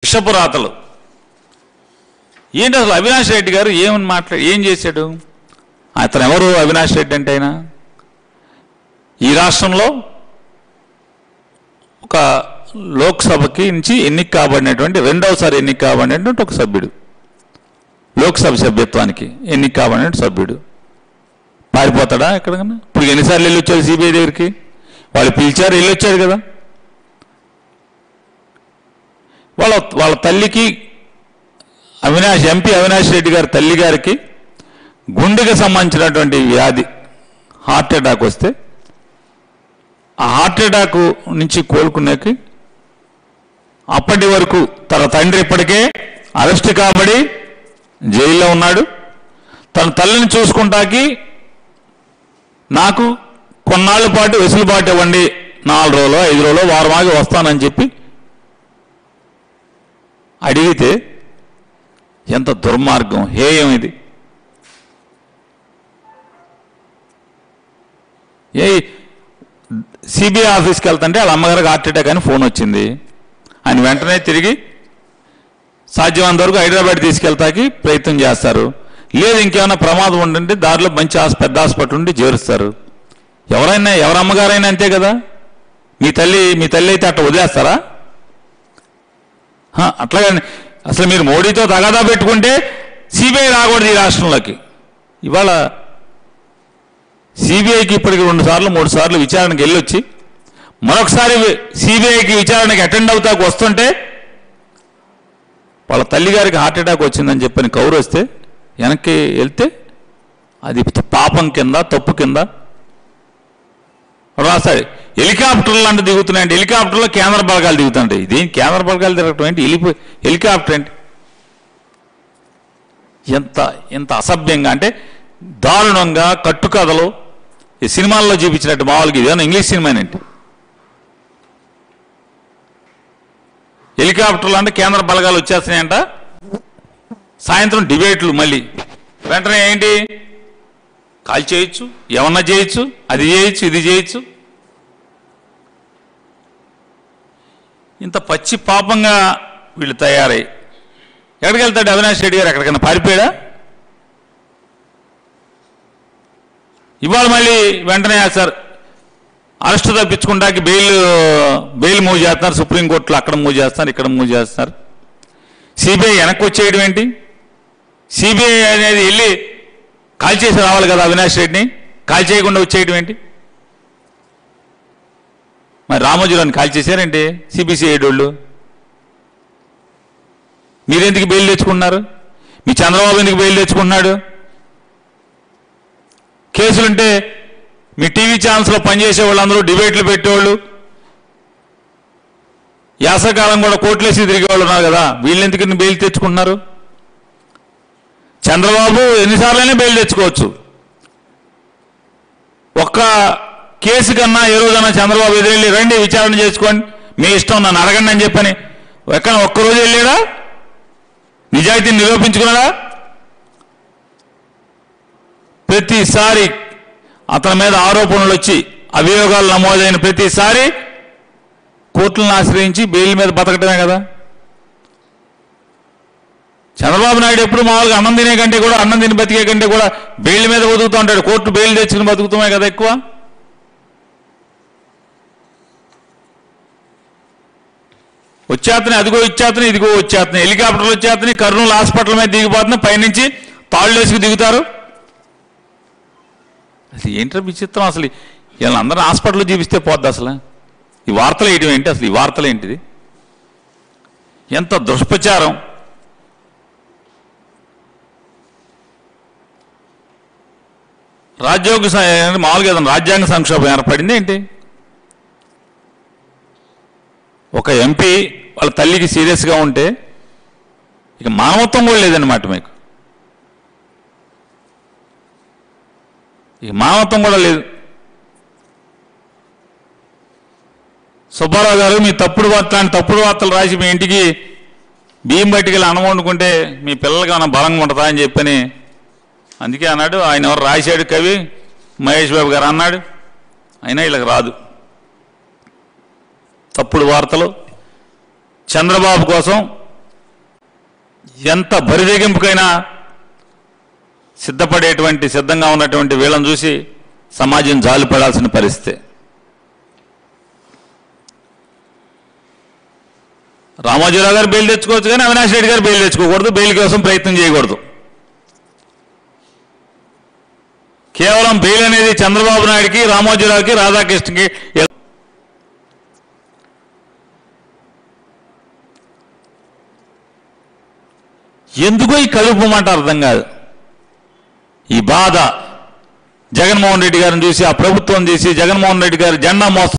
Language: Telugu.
భిక్షపు రాతలు ఏంటి అసలు అవినాష్ రెడ్డి గారు ఏమని మాట్లాడి ఏం చేశాడు అతను ఎవరు అవినాష్ రెడ్డి అంటే ఆయన ఈ రాష్ట్రంలో ఒక లోక్సభకి నుంచి ఎన్నిక కాబడినటువంటి రెండవసారి ఎన్నిక కాబడినటువంటి ఒక సభ్యుడు లోక్సభ సభ్యత్వానికి ఎన్నిక కాబడిన సభ్యుడు పారిపోతాడా ఎక్కడికన్నా ఇప్పుడు ఎన్నిసార్లు వెళ్ళి వచ్చాడు సిబిఐ దగ్గరికి వాళ్ళు పిలిచారు వెళ్ళి వచ్చాడు కదా వాళ్ళ వాళ్ళ తల్లికి అవినాష్ ఎంపీ అవినాష్ రెడ్డి గారి తల్లి గారికి గుండెకి సంబంధించినటువంటి వ్యాధి హార్ట్ అటాక్ వస్తే ఆ హార్ట్ అటాక్ నుంచి కోలుకునేకి అప్పటి వరకు తన తండ్రి ఇప్పటికే అరెస్ట్ కాబడి జైల్లో ఉన్నాడు తన తల్లిని చూసుకుంటాకి నాకు కొన్నాళ్ళ పాటు వెసులుబాటు ఇవ్వండి నాలుగు రోజులు ఐదు రోజులు వారం ఆగి వస్తానని చెప్పి అడిగితే ఎంత దుర్మార్గం హేయం ఇది ఏ సిబిఐ ఆఫీస్కి వెళ్తుంటే వాళ్ళ అమ్మగారికి హార్ట్ అటాక్ అని ఫోన్ వచ్చింది ఆయన వెంటనే తిరిగి సాధ్యమైనంత వరకు హైదరాబాద్ తీసుకెళ్తాకి ప్రయత్నం చేస్తారు లేదు ఇంకేమైనా ప్రమాదం ఉండంటే దారిలో మంచి హాస్ పెద్ద హాస్పిటల్ ఉండి చేరుస్తారు ఎవరైనా ఎవరి అమ్మగారైనా అంతే కదా మీ తల్లి మీ తల్లి అయితే అట్లా వదిలేస్తారా హ, అట్లాగని అసలు మీరు మోడీతో తగాదా పెట్టుకుంటే సిబిఐ రాకూడదు ఈ రాష్ట్రంలోకి ఇవాళ సిబిఐకి ఇప్పటికి రెండు సార్లు మూడు సార్లు విచారణకు వెళ్ళొచ్చి మరొకసారి సిబిఐకి విచారణకి అటెండ్ అవుతాకు వస్తుంటే వాళ్ళ తల్లిగారికి హార్ట్ అటాక్ వచ్చిందని చెప్పని కౌరు వస్తే వెనక్కి వెళ్తే అది పాపం కింద తప్పు కింద రాస్తాడు హెలికాప్టర్లు అంటే దిగుతున్నాయండి హెలికాప్టర్లో కేంద్ర బలగాలు దిగుతుంటాయి ఇదేం కేంద్ర బలగాలు తిరగటం ఏంటి హెలిపో హెలికాప్టర్ ఏంటి ఎంత ఎంత అసభ్యంగా అంటే దారుణంగా కట్టుకథలు ఈ సినిమాల్లో చూపించినట్టు మామూలుగా ఇదేమన్నా ఇంగ్లీష్ సినిమానేంటి హెలికాప్టర్లు అంటే కేంద్ర బలగాలు వచ్చేస్తున్నాయంట సాయంత్రం డిబేట్లు మళ్ళీ వెంటనే ఏంటి కాల్ చేయొచ్చు ఏమన్నా చేయొచ్చు అది చేయొచ్చు ఇది చేయొచ్చు ఇంత పచ్చి పాపంగా వీళ్ళు తయారై ఎక్కడికి వెళ్తాడు అవినాష్ రెడ్డి గారు ఎక్కడికైనా పారిపోయాడా ఇవాళ మళ్ళీ వెంటనే సార్ అరెస్ట్ తప్పించుకుంటాకి బెయిల్ బెయిల్ మూవ్ చేస్తున్నారు సుప్రీంకోర్టులో అక్కడ మూవ్ చేస్తున్నారు ఇక్కడ మూవ్ చేస్తున్నారు సిబిఐ వెనక్కి వచ్చేయడం ఏంటి సిబిఐ అనేది వెళ్ళి కాల్ చేసి రావాలి కదా అవినాష్ రెడ్డిని కాల్ చేయకుండా వచ్చేయడం ఏంటి మరి రామోజీరావుని కాల్ చేశారేంటి సిబిసిఐ వాళ్ళు మీరెందుకు బెయిల్ తెచ్చుకున్నారు మీ చంద్రబాబు ఎందుకు బెయిల్ తెచ్చుకున్నాడు కేసులుంటే మీ టీవీ ఛానల్స్లో పనిచేసే వాళ్ళందరూ డిబేట్లు పెట్టేవాళ్ళు యాసకాలం కూడా కోట్లేసి తిరిగేవాళ్ళు ఉన్నారు కదా వీళ్ళు ఎందుకు బెయిల్ తెచ్చుకుంటున్నారు చంద్రబాబు ఎన్నిసార్లైనా బెయిల్ తెచ్చుకోవచ్చు ఒక్క కేసు కన్నా ఏ రోజైనా చంద్రబాబు ఎదురెళ్ళి రండి విచారణ చేసుకోండి మీ ఇష్టం నన్ను అడగండి అని చెప్పని ఎక్కడ ఒక్కరోజు వెళ్ళాడా నిజాయితీని నిరూపించుకున్నాడా ప్రతిసారి అతని మీద ఆరోపణలు వచ్చి అభియోగాలు నమోదైన ప్రతిసారి కోర్టులను ఆశ్రయించి బెయిల్ మీద బతకటమే కదా చంద్రబాబు నాయుడు ఎప్పుడు మామూలుగా అన్నం తినే కంటే కూడా అన్నం తిని బతికే కంటే కూడా బెయిల్ మీద బతుకుతూ ఉంటాడు కోర్టు బెయిల్ తెచ్చుకుని బతుకుతామే కదా ఎక్కువ వచ్చేతని అదిగో ఇచ్చేతని ఇదిగో వచ్చేతని హెలికాప్టర్లు వచ్చేతని కర్నూలు హాస్పిటల్ మీద దిగిపోతున్నాయి పైనుంచి తాళ్ళు వేసుకు దిగుతారు అసలు ఏంటో విచిత్రం అసలు వీళ్ళందరూ హాస్పిటల్లో చూపిస్తే పోద్ది అసలు ఈ వార్తలు వేయడం ఏంటి అసలు ఈ వార్తలు ఏంటిది ఎంత దుష్ప్రచారం రాజ్యోగ స- మామూలుగా ఏదైనా రాజ్యాంగ సంక్షోభం ఏర్పడింది ఏంటి ఒక ఎంపీ వాళ్ళ తల్లికి సీరియస్గా ఉంటే ఇక మానవత్వం కూడా లేదన్నమాట మీకు ఇక మానవత్వం కూడా లేదు సుబ్బారావు గారు మీ తప్పుడు వార్త లాంటి తప్పుడు వార్తలు రాసి మీ ఇంటికి బియ్యం బట్టికెళ్ళి అన్నం వండుకుంటే మీ పిల్లలకి ఏమైనా బలంగా ఉంటుందా అని చెప్పని అందుకే అన్నాడు ఆయన ఎవరు రాశాడు కవి మహేష్ బాబు గారు అన్నాడు అయినా వీళ్ళకి రాదు తప్పుడు వార్తలు చంద్రబాబు కోసం ఎంత బరిదెగింపుకైనా సిద్ధపడేటువంటి సిద్ధంగా ఉన్నటువంటి వీళ్ళని చూసి సమాజం జాలిపడాల్సిన పరిస్థితి రామోజీరావు గారు బెయిల్ తెచ్చుకోవచ్చు కానీ అవినాష్ రెడ్డి గారు బెయిల్ తెచ్చుకోకూడదు బెయిల్ కోసం ప్రయత్నం చేయకూడదు కేవలం బెయిల్ అనేది చంద్రబాబు నాయుడికి రామోజీరావుకి రాధాకృష్ణకి ఎందుకో ఈ కలుపు మాట అర్థం కాదు ఈ బాధ జగన్మోహన్ రెడ్డి గారిని చూసి ఆ ప్రభుత్వం చూసి జగన్మోహన్ రెడ్డి గారి జెండా మోస్త